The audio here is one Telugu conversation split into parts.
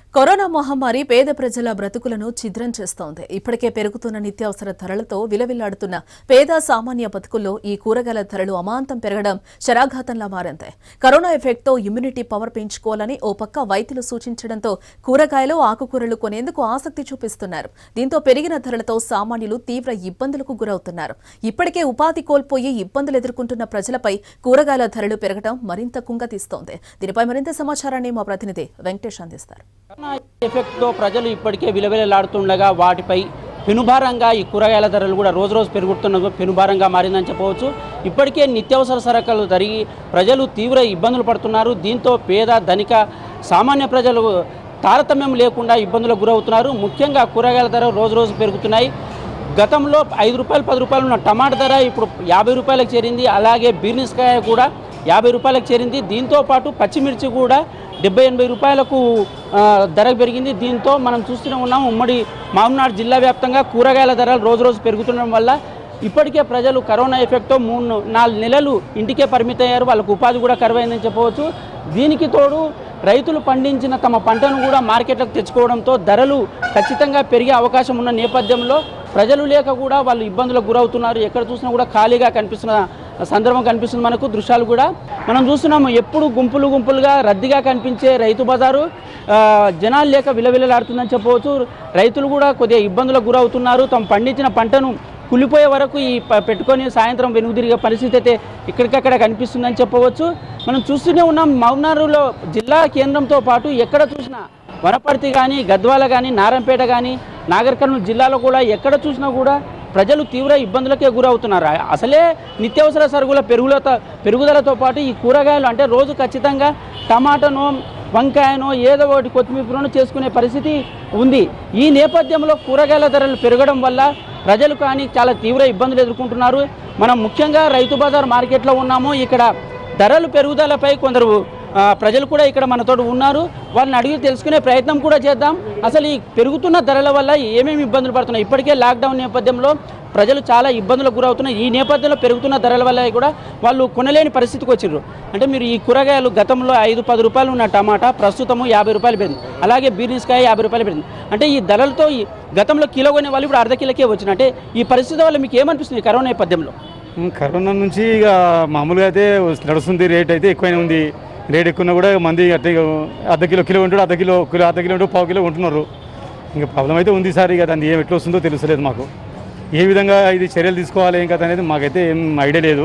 కరోనా మహమ్మారి పేద ప్రజల బ్రతుకులను ఛిద్రం చేస్తోంది ఇప్పటికే పెరుగుతున్న నిత్యావసర ధరలతో విలవిల్లాడుతున్న పేద సామాన్య బతుకుల్లో ఈ కూరగాయల ధరలు అమాంతం పెరగడం శరాఘాతంలా మారింది కరోనా ఎఫెక్ట్తో ఇమ్యూనిటీ పవర్ పెంచుకోవాలని ఓ పక్క వైద్యులు సూచించడంతో కూరగాయలు ఆకుకూరలు కొనేందుకు ఆసక్తి చూపిస్తున్నారు దీంతో పెరిగిన ధరలతో సామాన్యులు తీవ్ర ఇబ్బందులకు గురవుతున్నారు ఇప్పటికే ఉపాధి కోల్పోయి ఇబ్బందులు ఎదుర్కొంటున్న ప్రజలపై కూరగాయల ధరలు పెరగడం మరింత కుంగతీస్తోంది దీనిపై మరింత సమాచారాన్ని మా ప్రతినిధి వెంకటేష్ అందిస్తారు కరోనా ఎఫెక్ట్తో ప్రజలు ఇప్పటికే విలవిలలాడుతుండగా వాటిపై పెనుభారంగా ఈ కూరగాయల ధరలు కూడా రోజు రోజు పెరుగుతున్న పెనుభారంగా మారిందని చెప్పవచ్చు ఇప్పటికే నిత్యావసర సరకులు జరిగి ప్రజలు తీవ్ర ఇబ్బందులు పడుతున్నారు దీంతో పేద ధనిక సామాన్య ప్రజలు తారతమ్యం లేకుండా ఇబ్బందులకు గురవుతున్నారు ముఖ్యంగా కూరగాయల ధర రోజు రోజు పెరుగుతున్నాయి గతంలో ఐదు రూపాయలు పది రూపాయలు ఉన్న టమాటా ధర ఇప్పుడు యాభై రూపాయలకు చేరింది అలాగే బీర్నిస్కాయ కూడా యాభై రూపాయలకు చేరింది దీంతో పాటు పచ్చిమిర్చి కూడా డెబ్బై ఎనభై రూపాయలకు ఆ, ధర పెరిగింది దీంతో మనం చూస్తూనే ఉన్నాం ఉమ్మడి మామనాడు జిల్లా వ్యాప్తంగా కూరగాయల ధరలు రోజు రోజు పెరుగుతుండడం వల్ల ఇప్పటికే ప్రజలు కరోనా ఎఫెక్ట్తో మూడు నాలుగు నెలలు ఇంటికే పరిమితయ్యారు వాళ్ళకు ఉపాధి కూడా కరువైందని చెప్పవచ్చు దీనికి తోడు రైతులు పండించిన తమ పంటను కూడా మార్కెట్లకు తెచ్చుకోవడంతో ధరలు ఖచ్చితంగా పెరిగే అవకాశం ఉన్న నేపథ్యంలో ప్రజలు లేక కూడా వాళ్ళు ఇబ్బందులకు గురవుతున్నారు ఎక్కడ చూసినా కూడా ఖాళీగా కనిపిస్తున్న సందర్భం కనిపిస్తుంది మనకు దృశ్యాలు కూడా మనం చూస్తున్నాము ఎప్పుడు గుంపులు గుంపులుగా రద్దీగా కనిపించే రైతు బజారు ఆ, జనాలు లేక విలవిలలాడుతుందని చెప్పవచ్చు రైతులు కూడా కొద్దిగా ఇబ్బందులకు గురవుతున్నారు తమ పండించిన పంటను కులిపోయే వరకు ఈ ప- పెట్టుకొని సాయంత్రం వెనుదిరిగే పరిస్థితి అయితే ఇక్కడికక్కడ కనిపిస్తుందని చెప్పవచ్చు మనం చూస్తూనే ఉన్నాం మౌనారులో జిల్లా కేంద్రంతో పాటు ఎక్కడ చూసినా వనపర్తి కానీ గద్వాల కానీ నారంపేట కానీ నాగర్ కర్నూలు జిల్లాలో కూడా ఎక్కడ చూసినా కూడా ప్రజలు తీవ్ర ఇబ్బందులకే గురవుతున్నారు అసలే నిత్యావసర సరుకుల పెరుగులతో పెరుగుదలతో పాటు ఈ కూరగాయలు అంటే రోజు ఖచ్చితంగా టమాటానో వంకాయనో ఏదో ఒకటి కొత్తిమీరనో చేసుకునే పరిస్థితి ఉంది ఈ నేపథ్యంలో కూరగాయల ధరలు పెరగడం వల్ల ప్రజలు కానీ చాలా తీవ్ర ఇబ్బందులు ఎదుర్కొంటున్నారు మనం ముఖ్యంగా రైతు బజార్ మార్కెట్లో ఉన్నాము ఇక్కడ ధరలు పెరుగుదలపై కొందరు ఆ, ప్రజలు కూడా ఇక్కడ మనతో ఉన్నారు వాళ్ళని అడిగి తెలుసుకునే ప్రయత్నం కూడా చేద్దాం అసలు ఈ పెరుగుతున్న ధరల వల్ల ఏమేమి ఇబ్బందులు పడుతున్నాయి ఇప్పటికే లాక్డౌన్ నేపథ్యంలో ప్రజలు చాలా ఇబ్బందులకు గురవుతున్నారు ఈ నేపథ్యంలో పెరుగుతున్న ధరల వల్ల కూడా వాళ్ళు కొనలేని పరిస్థితికి వచ్చిర్రు అంటే మీరు ఈ కూరగాయలు గతంలో ఐదు పది రూపాయలు ఉన్న టమాటా ప్రస్తుతము యాభై రూపాయలు పెరిగింది అలాగే బీర్నిస్కాయ యాభై రూపాయలు పెరిగింది అంటే ఈ ధరలతో ఈ గతంలో కిలో కొనే వాళ్ళు ఇప్పుడు అర్ధ కిలోకే వచ్చిన అంటే ఈ పరిస్థితి వల్ల మీకు ఏమనిపిస్తుంది ఈ కరోనా నేపథ్యంలో ఉమ్, కరోనా నుంచి ఇక మామూలుగా అయితే నడుస్తుంది రేట్ అయితే ఎక్కువనే ఉంది రేట్ ఎక్కువ కూడా మంది అట్లా ఇక అర్ధ కిలో కిలో ఉంటాడు అర్ధ కిలో కిలో అర్ధ కిలో ఉంటాడు పావు కిలో ఉంటున్నారు ఇంకా ప్రాబ్లం అయితే ఉంది సార్ ఇక దాన్ని ఏం ఎట్లా వస్తుందో తెలుసలేదు మాకు ఏ విధంగా ఇది చర్యలు తీసుకోవాలి ఏం కథ అనేది మాకైతే ఏం ఐడియా లేదు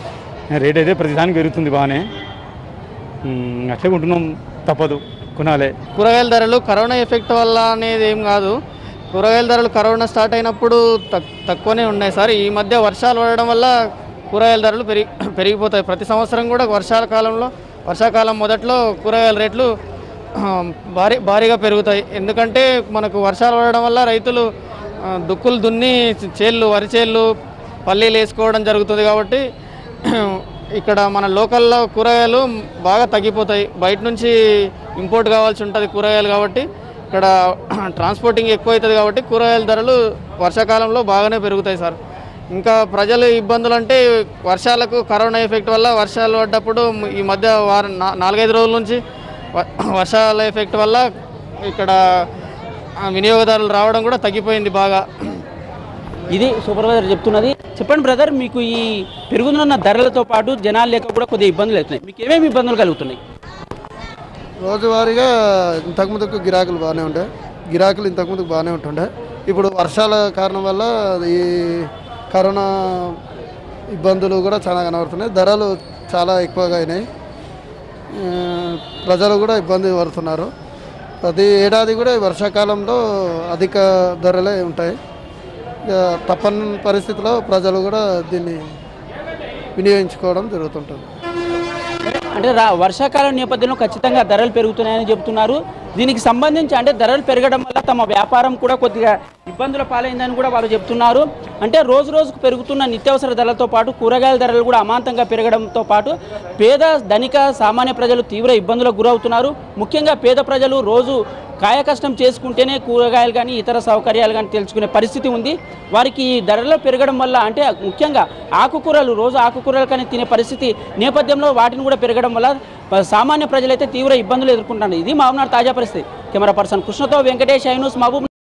రేట్ అయితే ప్రతిదానికి పెరుగుతుంది బాగానే ఉమ్, అట్లే ఉంటున్నాం తప్పదు కొనాలే కూరగాయల ధరలు కరోనా ఎఫెక్ట్ వల్ల అనేది ఏం కాదు కూరగాయల ధరలు కరోనా స్టార్ట్ అయినప్పుడు తక్- తక్కువనే ఉన్నాయి సార్ ఈ మధ్య వర్షాలు పడడం వల్ల కూరగాయల ధరలు పెరిగి పెరిగిపోతాయి ప్రతి సంవత్సరం కూడా వర్షాల కాలంలో వర్షాకాలం మొదట్లో కూరగాయల రేట్లు ఆ, భారీ భారీగా పెరుగుతాయి ఎందుకంటే మనకు వర్షాలు పడడం వల్ల రైతులు ఆ, దుక్కులు దున్ని చేళ్ళు వరి చేళ్ళు పల్లీలు వేసుకోవడం జరుగుతుంది కాబట్టి ఇక్కడ మన లోకల్లో కూరగాయలు బాగా తగ్గిపోతాయి బయట నుంచి ఇంపోర్ట్ కావాల్సి ఉంటుంది కూరగాయలు కాబట్టి ఇక్కడ ట్రాన్స్పోర్టింగ్ ఎక్కువ అవుతుంది కాబట్టి కూరగాయల ధరలు వర్షాకాలంలో బాగానే పెరుగుతాయి సార్ ఇంకా ప్రజలు ఇబ్బందులు అంటే వర్షాలకు కరోనా ఎఫెక్ట్ వల్ల వర్షాలు పడ్డప్పుడు ఈ మధ్య వారం నా- నాలుగైదు రోజుల నుంచి వ- వర్షాల ఎఫెక్ట్ వల్ల ఇక్కడ ఆ, వినియోగదారులు రావడం కూడా తగ్గిపోయింది బాగా ఇది సూపర్వైజర్ చెప్తున్నది చెప్పండి బ్రదర్ మీకు ఈ పెరుగుతున్న ధరలతో పాటు జనాలు లేక కూడా కొద్దిగా ఇబ్బందులు అవుతున్నాయి మీకు ఏమేమి ఇబ్బందులు కలుగుతున్నాయి రోజువారీగా ఇంతకుముందుకు గిరాకులు బాగానే ఉండే గిరాకులు ఇంతకుముందుకు బాగానే ఉంటుండే ఇప్పుడు వర్షాల కారణం వల్ల ఈ కరోనా ఇబ్బందులు కూడా చాలా కనబడుతున్నాయి ధరలు చాలా ఎక్కువగా అయినాయి ఆ, ప్రజలు కూడా ఇబ్బంది పడుతున్నారు ప్రతి ఏడాది కూడా ఈ వర్షాకాలంలో అధిక ధరలే ఉంటాయి ఇక తప్పని పరిస్థితిలో ప్రజలు కూడా దీన్ని వినియోగించుకోవడం జరుగుతుంటుంది అంటే రా వర్షాకాలం నేపథ్యంలో ఖచ్చితంగా ధరలు పెరుగుతున్నాయని చెప్తున్నారు దీనికి సంబంధించి అంటే ధరలు పెరగడం వల్ల తమ వ్యాపారం కూడా కొద్దిగా ఇబ్బందుల పాలైందని కూడా వాళ్ళు చెప్తున్నారు అంటే రోజు రోజుకు పెరుగుతున్న నిత్యావసర ధరలతో పాటు కూరగాయల ధరలు కూడా అమాంతంగా పెరగడంతో పాటు పేద ధనిక సామాన్య ప్రజలు తీవ్ర ఇబ్బందులకు గురవుతున్నారు ముఖ్యంగా పేద ప్రజలు రోజు కాయ కష్టం చేసుకుంటేనే కూరగాయలు కానీ ఇతర సౌకర్యాలు కానీ తెలుసుకునే పరిస్థితి ఉంది వారికి ఈ ధరలు పెరగడం వల్ల అంటే ముఖ్యంగా ఆకుకూరలు రోజు ఆకుకూరలు కానీ తినే పరిస్థితి నేపథ్యంలో వాటిని కూడా పెరగడం వల్ల ప- సామాన్య ప్రజలైతే తీవ్ర ఇబ్బందులు ఎదుర్కొంటున్నారు ఇది మామూలు తాజా పరిస్థితి కెమెరా పర్సన్ కృష్ణతో వెంకటేష్ ఐనూస్ మహబూబ్